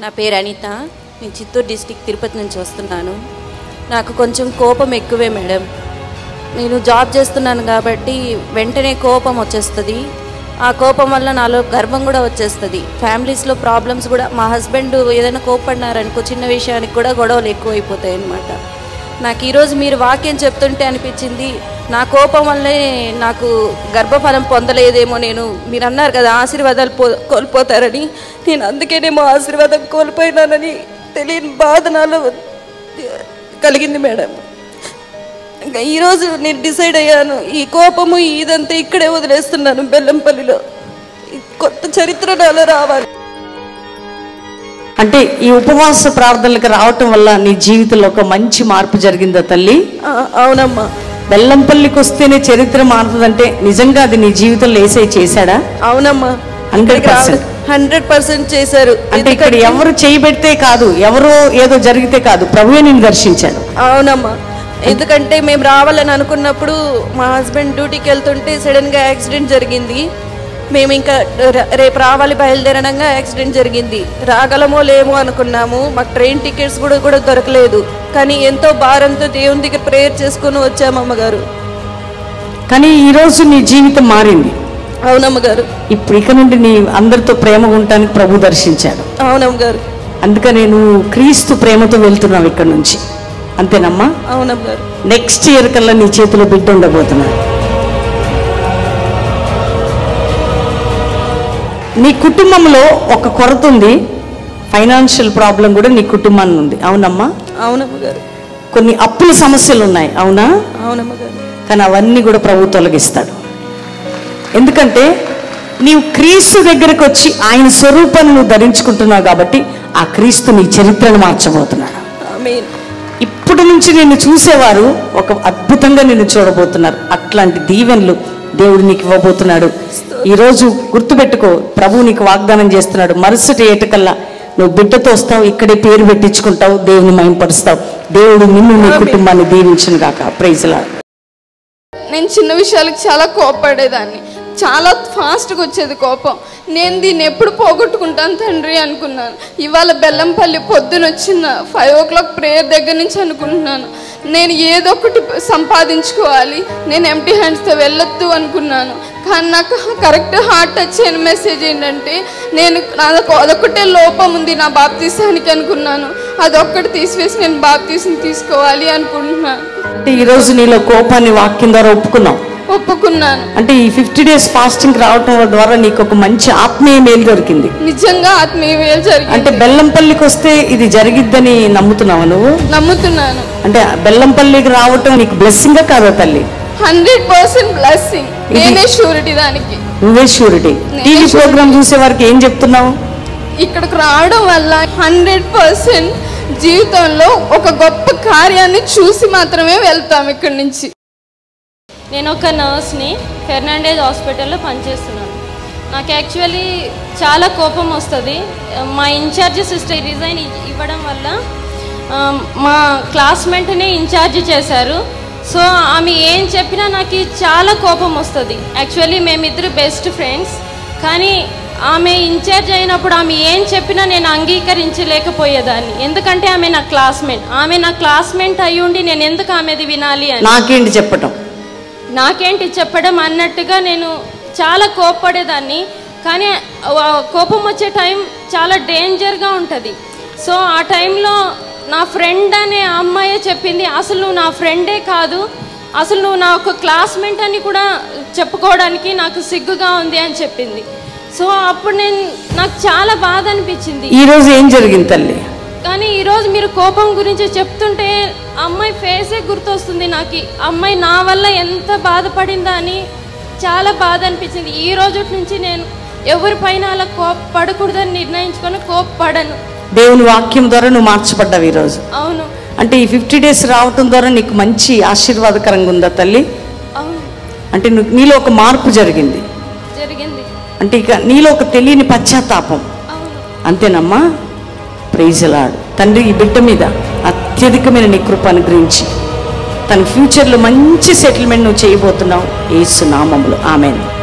నా పేరు అనిత నేను చిత్తూరు డిస్టిక్ తిరుపతి నుంచి వస్తున్నాను నాకు కొంచెం కోపం ఎక్కువే మేడం నేను జాబ్ చేస్తున్నాను కాబట్టి వెంటనే కోపం వచ్చేస్తుంది ఆ కోపం వల్ల నాలో గర్వం కూడా వచ్చేస్తుంది ఫ్యామిలీస్లో ప్రాబ్లమ్స్ కూడా మా హస్బెండ్ ఏదైనా కోపడినారనుకో చిన్న విషయానికి కూడా గొడవలు ఎక్కువైపోతాయి అన్నమాట నాకు ఈరోజు మీరు వాక్యం చెప్తుంటే అనిపించింది నా కోపం వల్లే నాకు గర్భఫలం పొందలేదేమో నేను మీరు అన్నారు కదా ఆశీర్వాదాలు పో కోల్పోతారని నేను అందుకేనేమో ఆశీర్వాదం కోల్పోయినానని తెలియని బాధ నాలో కలిగింది మేడం ఇంకా ఈరోజు నేను డిసైడ్ అయ్యాను ఈ కోపము ఇదంతా ఇక్కడే వదిలేస్తున్నాను బెల్లంపల్లిలో ఈ కొత్త చరిత్ర నాలో రావాలి అంటే ఈ ఉపవాస ప్రార్థనలకు రావటం వల్ల నీ జీవితంలో ఒక మంచి మార్పు జరిగిందా తల్లి ఆ, అవునమ్మా బెల్లంపల్లికి వస్తేనే చరిత్ర మారుతుందంటే నిజంగా అది నీ జీవితంలో ఏసై చేశాడా అవునమ్మా 100%. హండ్రెడ్ పర్సెంట్ చేశారు అంటే ఇక్కడ ఎవరు చేయబెడితే కాదు ఎవరో ఏదో జరిగితే కాదు ప్రభువే నిన్ను దర్శించాడు అవునమ్మా ఎందుకంటే మేము రావాలని అనుకున్నప్పుడు మా హస్బెండ్ డ్యూటీకి వెళ్తుంటే సడన్గా యాక్సిడెంట్ జరిగింది మేము ఇంకా ర- రేపు రావాలి బయలుదేరడంగా యాక్సిడెంట్ జరిగింది రాగలమో లేమో అనుకున్నాము మాకు ట్రైన్ టికెట్స్ కూడా కూడా దొరకలేదు కానీ ఎంతో భారంతో దేవుని దగ్గర ప్రేయర్ చేసుకుని వచ్చాము అమ్మగారు కానీ ఈ రోజు నీ జీవితం మారింది అవునమ్మగారు ఇప్పుడు ఇక నుండి నీ అందరితో ప్రేమగా ఉండటానికి ప్రభు దర్శించాడు అవునమ్మగారు అందుకనే నువ్వు క్రీస్తు ప్రేమతో వెళ్తున్నావు ఇక్కడ నుంచి అంతేనమ్మా అవునమ్మగారు నెక్స్ట్ ఇయర్ కల్లా నీ చేతిలో బిడ్డ ఉండబోతున్నాడు నీ కుటుంబంలో ఒక కొరత ఉంది ఫైనాన్షియల్ ప్రాబ్లం కూడా నీ కుటుంబాన్ని ఉంది అవునమ్మా అవునమ్మగారు కొన్ని అప్పుల సమస్యలు ఉన్నాయి అవునా అవునమ్మగారు కానీ అవన్నీ కూడా ప్రభు తొలగిస్తాడు ఎందుకంటే నీవు క్రీస్తు దగ్గరకు వచ్చి ఆయన స్వరూపాన్ని నువ్వు ధరించుకుంటున్నావు కాబట్టి ఆ క్రీస్తు నీ చరిత్రను మార్చబోతున్నాడు ఆమేన్ ఇప్పటి నుంచి నిన్ను చూసేవారు ఒక అద్భుతంగా నిన్ను చూడబోతున్నారు అట్లాంటి దీవెనలు దేవుడు నీకు ఇవ్వబోతున్నాడు ఈరోజు గుర్తుపెట్టుకో ప్రభు నీకు వాగ్దానం చేస్తున్నాడు మరుసటి ఏటకల్లా నువ్వు బిడ్డతో వస్తావు ఇక్కడే పేరు పెట్టించుకుంటావు దేవుని మయంపరుస్తావు దేవుడు నిన్ను నీ కుటుంబాన్ని దీవించును గాక ప్రైజ్లా నేను చిన్న విషయాలకు చాలా కోపపడేదాన్ని చాలా ఫాస్ట్గా వచ్చేది కోపం నేను దీన్ని ఎప్పుడు పోగొట్టుకుంటాను తండ్రి అనుకున్నాను ఇవాళ బెల్లంపల్లి పొద్దున వచ్చిన ఫైవ్ ఓ క్లాక్ ప్రేయర్ దగ్గర నుంచి అనుకుంటున్నాను నేను ఏదో ఒకటి సంపాదించుకోవాలి నేను ఎంటీ హ్యాండ్స్తో వెళ్ళొద్దు అనుకున్నాను కానీ నాకు కరెక్ట్ హార్ట్ టచ్ అయిన మెసేజ్ ఏంటంటే నేను నాకు అదొకటే లోపం ఉంది నా బాప్తీసానికి అనుకున్నాను అదొక్కటి తీసివేసి నేను బాప్తీసం తీసుకోవాలి అనుకుంటున్నాను అంటే ఈరోజు నీలో కోపాన్ని వాక్యం ద్వారా ఒప్పుకున్నావు ఒప్పుకున్నాను అంటే ఈ ఫిఫ్టీ డేస్ ఫాస్టింగ్ రావటం ద్వారా నీకు ఒక మంచి ఆత్మీయ మేలు దొరికింది నిజంగా ఆత్మీయ జరిగింది అంటే బెల్లంపల్లికి వస్తే ఇది జరిగిద్దని నమ్ముతున్నావా నువ్వు నమ్ముతున్నాను అంటే బెల్లంపల్లికి రావటం నీకు బ్లెస్సింగా కాదా తల్లి హండ్రెడ్ పర్సెంట్ బ్లెస్సింగ్ నేనే షూరిటీ దానికి నువ్వే షూరిటీ టీవీ ప్రోగ్రామ్ చూసే వారికి ఏం చెప్తున్నావు ఇక్కడికి రావడం వల్ల హండ్రెడ్ పర్సెంట్ జీవితంలో ఒక గొప్ప కార్యాన్ని చూసి మాత్రమే వెళ్తాం ఇక్కడి నుంచి నేను ఒక నర్స్ని ఫెర్నాండేజ్ హాస్పిటల్లో పనిచేస్తున్నాను నాకు యాక్చువల్లీ చాలా కోపం వస్తుంది మా ఇన్ఛార్జ్ సిస్టర్ రిజైన్ ఇవ్వడం వల్ల ఆ, మా క్లాస్మేట్ని ఇన్ఛార్జ్ చేశారు సో ఆమె ఏం చెప్పినా నాకు చాలా కోపం వస్తుంది యాక్చువల్లీ మేమిద్దరు బెస్ట్ ఫ్రెండ్స్ కానీ ఆమె ఇన్ఛార్జ్ అయినప్పుడు ఆమె ఏం చెప్పినా నేను అంగీకరించలేకపోయేదాన్ని ఎందుకంటే ఆమె నా క్లాస్మేట్ ఆమె నా క్లాస్మేట్ అయి ఉండి నేను ఎందుకు ఆమెది వినాలి అని నాకేంటి చెప్పటం నాకేంటి చెప్పడం అన్నట్టుగా నేను చాలా కోప్పడేదాన్ని కానీ ఆ కోపం వచ్చే టైం చాలా డేంజర్గా ఉంటుంది సో ఆ టైంలో నా ఫ్రెండ్ అనే అమ్మాయే చెప్పింది అసలు నువ్వు నా ఫ్రెండే కాదు అసలు నువ్వు నా ఒక క్లాస్మేట్ అని కూడా చెప్పుకోవడానికి నాకు సిగ్గుగా ఉంది అని చెప్పింది సో అప్పుడు నేను నాకు చాలా బాధ అనిపించింది ఈ రోజు ఏం జరిగింది తల్లి కానీ ఈరోజు మీరు కోపం గురించి చెప్తుంటే ఆ అమ్మాయి ఫేసే గుర్తొస్తుంది నాకు ఆ అమ్మాయి నా వల్ల ఎంత బాధపడిందా అని చాలా బాధ అనిపించింది ఈ రోజు నుంచి నేను ఎవరిపైన అలా కోపపడకూడదని నిర్ణయించుకొని కోపపడను దేవుని వాక్యం ద్వారా నువ్వు మార్చబడ్డావు ఈరోజు అవును అంటే ఈ ఫిఫ్టీ డేస్ రావటం ద్వారా నీకు మంచి ఆశీర్వాదకరంగా ఉందా తల్లి అవును అంటే నువ్వు నీలో ఒక మార్పు జరిగింది జరిగింది అంటే ఇక నీలో ఒక తెలియని పశ్చాత్తాపం అవును అంతేనమ్మా ప్రైజలాడు తండ్రి ఈ బిడ్డ మీద అత్యధికమైన నీ కృప అనుగ్రహించి తన ఫ్యూచర్లో మంచి సెటిల్మెంట్ నువ్వు చేయబోతున్నావు ఏసు నామములు ఆమెను